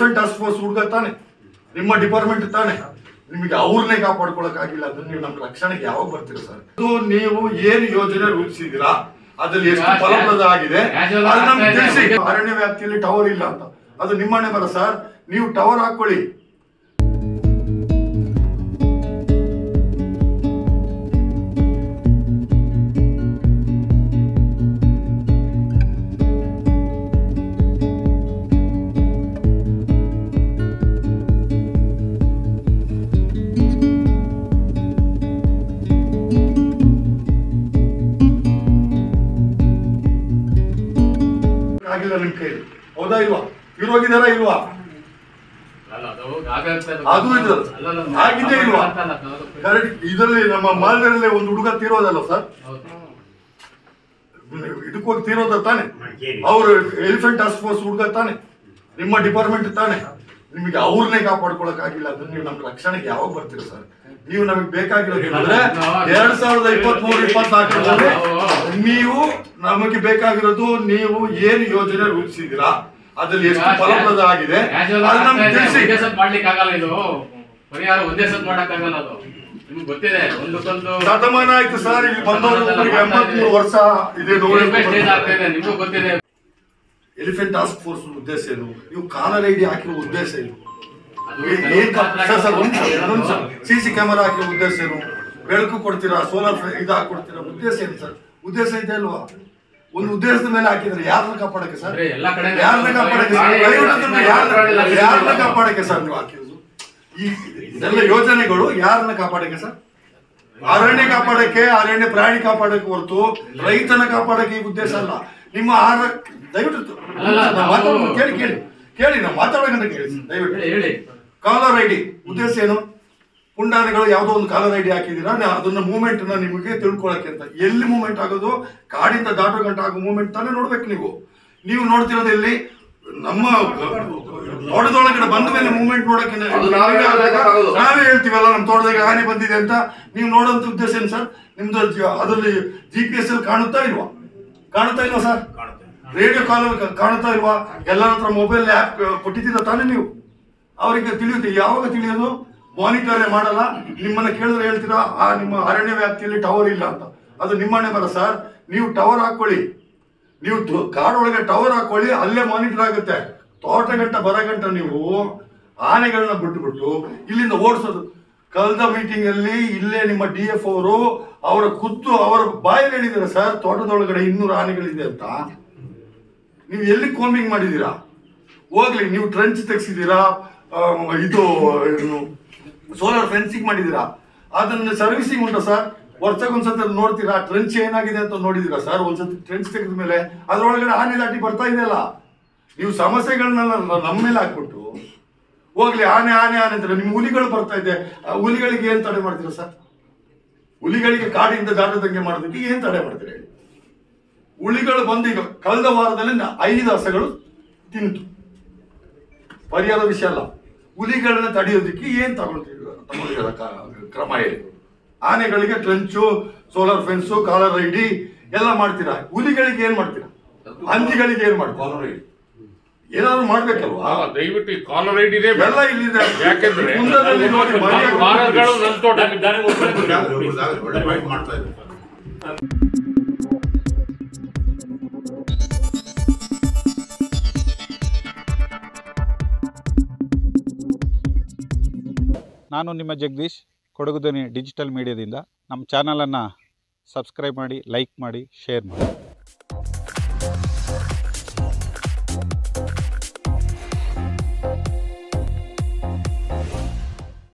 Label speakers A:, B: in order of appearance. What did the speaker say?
A: Elephant task force ಹುಡುಗ ತಾನೆ ನಿಮ್ಮ ಡಿಪಾರ್ಟ್ಮೆಂಟ್ ತಾನೆ ನಿಮಗೆ ಅವ್ರನ್ನೇ ಕಾಪಾಡ್ಕೊಳಕ್ ಆಗಿಲ್ಲ ಅದನ್ನ ನೀವು ನಮ್ಮ ರಕ್ಷಣೆಗೆ ಯಾವಾಗ ಬರ್ತೀರಾ ಸರ್ ಇದು ನೀವು ಏನು ಯೋಜನೆ ರೂಪಿಸಿದ್ದೀರಾ ಅದ್ರಲ್ಲಿ ಎಷ್ಟು ಫಲಪ್ರದ ಆಗಿದೆ ಅದು ನಮ್ಗೆ ತಿಳಿಸಿ ಅರಣ್ಯ ವ್ಯಾಪ್ತಿಯಲ್ಲಿ ಟವರ್ ಇಲ್ಲ ಅಂತ ಅದು ನಿಮ್ಮನೆ ಬರ ಸರ್ ನೀವು ಟವರ್ ಹಾಕೊಳ್ಳಿ ಆಗಿಲ್ಲ ನಿಮ್ ಕೈಲಿ ಹೌದಾ ಇಲ್ವಾ ಇವ್ರು ಹೋಗಿದಾರಾ ಇಲ್ವಾ
B: ಅಲ್ಲ, ಅದು ಆಗುತ್ತೆ ಅದು.
A: ಅದು ಇದು
B: ಅಲ್ಲ, ಅಲ್ಲ,
A: ಆಗಿದೆ ಇಲ್ವಾ
B: ಅಂತಲ್ಲ, ಅದು-
A: ಕರೆಕ್ಟ್ ಇದರಲ್ಲಿ ನಮ್ಮ ಮಾಲ್ದಲ್ಲಿ ಒಂದು ಹುಡುಗ ತೀರೋದಲ್ಲ ಸರ್
B: ಹೌದು.
A: ಇದಕ್ಕೆ ಹೋಗಿ ತೀರೋದ ತಾನೆ ಅವರು ಎಲಿಫೆಂಟ್ ಟಾಸ್ಕ್ ಫೋರ್ಸ್ ಹುಡುಗ ತಾನೆ ನಿಮ್ಮ ಡಿಪಾರ್ಟ್ಮೆಂಟ್ ತಾನೆ ನಿಮಗೆ ಅವ್ರನ್ನೇ ಕಾಪಾಡ್ಕೊಳಕ್ ಆಗಿಲ್ಲ ಅದನ್ನ ನೀವು ನಮ್ಮ ರಕ್ಷಣೆಗೆ ಯಾವಾಗ ಬರ್ತೀರಾ ಸರ್ ನೀವು ನಮಗೆ ಬೇಕಾಗಿರೋದು ಏನಂದ್ರೆ ಎರಡ್ ಸಾವಿರದ ಇಪ್ಪತ್ತ್ ಮೂರು ಇಪ್ಪತ್ನಾಲ್ಕರಲ್ಲಿ ನೀವು ನಮಗೆ ಬೇಕಾಗಿರೋದು ನೀವು ಏನು ಯೋಜನೆ ರೂಪಿಸಿದ್ದೀರಾ ಅದ್ರಲ್ಲಿ ಎಷ್ಟು ಫಲಪ್ರದ ಆಗಿದೆ
B: Casual
A: ಅದು ನಮ್ಗೆ
B: ಆಗ್ತಾ ಇದೆ.
A: ತಿಳಿಸಿ
B: ಒಂದೇ ಸತ್ ಮಾಡ್ಲಿಕ್ಕೆ ಆಗಲ್ಲ ಇದು ಪರಿಹಾರ ಒಂದೇ ಸತ್ ಮಾಡಕ್ ಆಗಲ್ಲ ಅದು ನಿಮ್ಗೆ ಗೊತ್ತಿದೆ ಒಂದಕ್ಕೊಂದು
A: ಶತಮಾನ ಆಯ್ತು ಸರ್ ಇಲ್ಲಿ ಬಂದವರು ಎಂಬತ್ಮೂರು ವರ್ಷ ಇದೆ
B: ಸ್ಟೇಜ್ ಬೈ ಸ್ಟೇಜ್ ಆಗ್ತಾ
A: ನೋಡಿ
B: ಇದೆ ನಿಮ್ಗೂ ಗೊತ್ತಿದೆ
A: ಎಲಿಫೆಂಟ್ ಟಾಸ್ಕ್ ಫೋರ್ಸ್ ಉದ್ದೇಶ ಏನು ನೀವು ಕಾಲರ್ ಐಡಿ ಹಾಕಿರೋ ಉದ್ದೇಶ ಏನು
B: ಅದು
A: ಏನ್ ಸರ್ ಸರ್ ಒಂದು ಒಂದು ಸಿ ಸಿ ಕ್ಯಾಮರಾ ಹಾಕಿರೋ ಉದ್ದೇಶ ಏನು ಬೆಳಕು ಕೊಡ್ತೀರಾ ಸೋಲಾರ್ ಇದು ಹಾಕೊಡ್ತೀರಾ ಉದ್ದೇಶ ಏನು ಸರ್ ಉದ್ದೇಶ ಇದೆ ಅಲ್ವಾ ಒಂದು ಉದ್ದೇಶದ ಮೇಲೆ ಹಾಕಿದ್ರೆ ಯಾರನ್ನ ಕಾಪಾಡಕ್ಕೆ ಸರ್
B: ಅಂದ್ರೆ ಎಲ್ಲಾ ಕಡೆ
A: ಯಾರನ್ನ ಕಾಪಾಡಕ್ಕೆ ಸರ್ ದಯವಿಟ್ಟು ಅದನ್ನ ಯಾರನ್ನ ಯಾರನ್ನ ಕಾಪಾಡಕ್ಕೆ ಸರ್ ನೀವು ಹಾಕಿರೋದು ಈ ಇದೆಲ್ಲ ಯೋಜನೆಗಳು ಯಾರನ್ನ ಕಾಪಾಡಕ್ಕೆ ಸರ್ ಅರಣ್ಯ ಕಾಪಾಡಕ್ಕೆ ಅರಣ್ಯ ಪ್ರಾಣಿ ಕಾಪಾಡಕ್ಕೆ ಹೊರತು ರೈತನ ಕಾಪಾಡಕ್ಕೆ ಈ ಉದ್ದೇಶ ಅಲ್ಲ ನಿಮ್ಮ ಆಹಾರ ದಯವಿಟ್ಟು
B: ಅಲ್ಲ,
A: ನಾವು ಮಾತಾಡೋದು ಕೇಳಿ ಕೇಳಿ ಕೇಳಿ ನಾವು ಮಾತಾಡೋಕಂತ ಕೇಳಿ ಸರ್, ದಯವಿಟ್ಟು
B: ಹೇಳಿ ಹೇಳಿ
A: ಕಾಲರ್ ಐಡಿ ಉದ್ದೇಶ ಏನು ಪುಂಡಾನೆಗಳು ಯಾವುದೋ ಒಂದು ಕಾಲರ್ ಐಡಿ ಹಾಕಿದ್ದೀರಾ ನಾ ಅದನ್ನ ಮೂವ್ಮೆಂಟ್ ನ ನಿಮಗೆ ತಿಳ್ಕೊಳಕ್ಕೆ ಅಂತ ಎಲ್ಲಿ ಮೂವ್ಮೆಂಟ್ ಆಗೋದು ಕಾಡಿಂದ ದಾಟೋ ಗಂಟ ಆಗೋ ಮೂವ್ಮೆಂಟ್ ತಾನೇ ನೋಡ್ಬೇಕು ನೀವು ನೀವು ನೋಡ್ತಿರೋದು ಎಲ್ಲಿ ನಮ್ಮ ತೋಟದೊಳಗಡೆ ಬಂದ ಮೇಲೆ ಮೂವ್ಮೆಂಟ್ ನೋಡಕ್ಕೆ ನ-
C: ಅದು ನಾವೇ ಹೇಳ್ಬೇಕಾಗೋದು.
A: ನಾವೇ ಹೇಳ್ತೀವಲ್ಲ ನಮ್ಮ ತೋಟದಾಗ ಆನೆ ಬಂದಿದೆ ಅಂತ ನೀವು ನೋಡೋಂತ ಉದ್ದೇಶ ಏನು ಸರ್ ನಿಮ್ದು ಜ- ಅದರಲ್ಲಿ ಜಿ ಪಿ ಎಸ್ ಅಲ್ಲಿ ಕಾಣುತ್ತಾ ಇಲ್ವಾ ಕಾಣುತ್ತಾ ಇಲ್ವಾ ಸರ್ ರೇಡಿಯೋ ಕಾಲ್ ಕಾಣುತ್ತಾ ಇಲ್ವಾ ಎಲ್ಲರ ಹತ್ರ ಮೊಬೈಲ್ ಆ್ಯಪ್ ಕೊಟ್ಟಿದ್ದೀರಾ ತಾನೇ ನೀವು ಅವರಿಗೆ ತಿಳಿಯುತ್ತೆ ಯಾವಾಗ ತಿಳಿಯೋದು ಮಾನಿಟರ್ ಮಾಡಲ್ಲ ನಿಮ್ಮನ್ನ ಕೇಳಿದ್ರೆ ಹೇಳ್ತೀರಾ ಆ ನಿಮ್ಮ ಅರಣ್ಯ ವ್ಯಾಪ್ತಿಯಲ್ಲಿ ಟವರ್ ಇಲ್ಲ ಅಂತ ಅದು ನಿಮ್ಮನೆ ಬರ ಸರ್ ನೀವು ಟವರ್ ಹಾಕೊಳ್ಳಿ ನೀವು ತು- ಕಾಡೊಳಗೆ ಟವರ್ ಹಾಕೊಳ್ಳಿ ಅಲ್ಲೇ ಮಾನಿಟರ್ ಆಗುತ್ತೆ ತೋಟ ಗಂಟ ಬರ ಗಂಟ ನೀವು ಆನೆಗಳನ್ನ ಬಿಟ್ಬಿಟ್ಟು ಇಲ್ಲಿಂದ ಓಡಿಸೋದು ಕಳೆದ ಮೀಟಿಂಗ್ ಅಲ್ಲಿ ಇಲ್ಲೇ ನಿಮ್ಮ ಡಿ ಎಫ್ ಅವರು ಅವರ ಖುದ್ದು ಅವರ ಬಾಯಲ್ಲಿ ಹೇಳಿದ್ದಾರೆ ಸರ್ ತೋಟದೊಳಗಡೆ ಇನ್ನೂರು ಆನೆಗಳಿದೆ ಅಂತ ನೀವು ಎಲ್ಲಿ ಕೋಮಿಂಗ್ ಮಾಡಿದ್ದೀರಾ ಹೋಗ್ಲಿ ನೀವು ಟ್ರೆಂಚ್ ತೆಗ್ಸಿದ್ದೀರಾ ಆ, ಇದು ಏನು ಸೋಲಾರ್ ಫೆನ್ಸಿಂಗ್ ಮಾಡಿದ್ದೀರಾ ಅದನ್ನ ಸರ್ವಿಸಿಂಗ್ ಉಂಟಾ ಸರ್ ವರ್ಷಕ್ಕೊಂದ್ಸತಿ ಅದ್ ನೋಡ್ತೀರಾ ಟ್ರೆಂಚ್ ಏನಾಗಿದೆ ಅಂತ ನೋಡಿದ್ದೀರಾ ಸರ್ ಒಂದ್ಸತಿ ಟ್ರೆಂಚ್ ತೆಗೆದ ಮೇಲೆ ಅದ್ರೊಳಗಡೆ ಆನೆ ದಾಟಿ ಬರ್ತಾ ಇದೆಯಲ್ಲ ನೀವು ಸಮಸ್ಯೆಗಳನ್ನೆಲ್ಲ ನಮ್ಮ ಮೇಲೆ ಹಾಕ್ಬಿಟ್ಟು ಹೋಗ್ಲಿ ಆನೆ ಆನೆ ಆನೆ ಅಂತಾರೆ ನಿಮ್ಮ ಹುಲಿಗಳು ಬರ್ತಾ ಇದೆ ಆ ಹುಲಿಗಳಿಗೆ ಏನ್ ತಡೆ ಮಾಡ್ತೀರಾ ಸರ್ ಹುಲಿಗಳಿಗೆ ಕಾಡಿಂದ ದಾಟದಂಗೆ ಮಾಡೋದಕ್ಕೆ ಏನ್ ತಡೆ ಮಾಡ್ತೀರಾ ಹೇಳಿ ಹುಲಿಗಳು ಬಂದು ಈಗ ಕಳೆದ ವಾರದಲ್ಲಿ ನ- ಐದು ಹಸಗಳು ತಿಂತು ಪರಿಹಾರ ವಿಷಯ ಅಲ್ಲ ಹುಲಿಗಳನ್ನ ತಡೆಯೋದಕ್ಕೆ ಏನ್ ತಗೊಳ್ತೀವಿ ತಗೊಂಡಿರೋ ಕ್ರಮ ಹೇಳಿ ಆನೆಗಳಿಗೆ trench solar fence collar ID ಎಲ್ಲ ಮಾಡ್ತೀರಾ ಹುಲಿಗಳಿಗೆ ಏನ್ ಮಾಡ್ತೀರಾ ಹಂದಿಗಳಿಗೆ ಏನ್ ಮಾಡ್ತೀರಾ ಏನಾದ್ರು ಮಾಡ್ಬೇಕಲ್ವಾ
D: ಆ, ದಯವಿಟ್ಟು ಈ ಕಾಲರ್ ಐಡಿ ಇದೆ
A: ಎಲ್ಲ ಇಲ್ಲಿದೆ
D: ಯಾಕೆಂದ್ರೆ
A: ಕುಂದದಲ್ಲಿ ನೋಡಿ ಮನೆಯಾಗ
D: ಕಾಲರ್ಗಳು ನನ್ನ ತೋಟ
C: ಒಳ್ಳೆ ಫೈಟ್ ಮಾಡ್ತಾ ಇದ್ದಾರೆ
E: ನಾನು ನಿಮ್ಮ ಜಗದೀಶ್ ಕೊಡಗು ಧ್ವನಿ ಡಿಜಿಟಲ್ ಮೀಡಿಯಾದಿಂದ ನಮ್ಮ ಚಾನಲನ್ನು ಸಬ್ಸ್ಕ್ರೈಬ್ ಮಾಡಿ ಲೈಕ್ ಮಾಡಿ ಶೇರ್ ಮಾಡಿ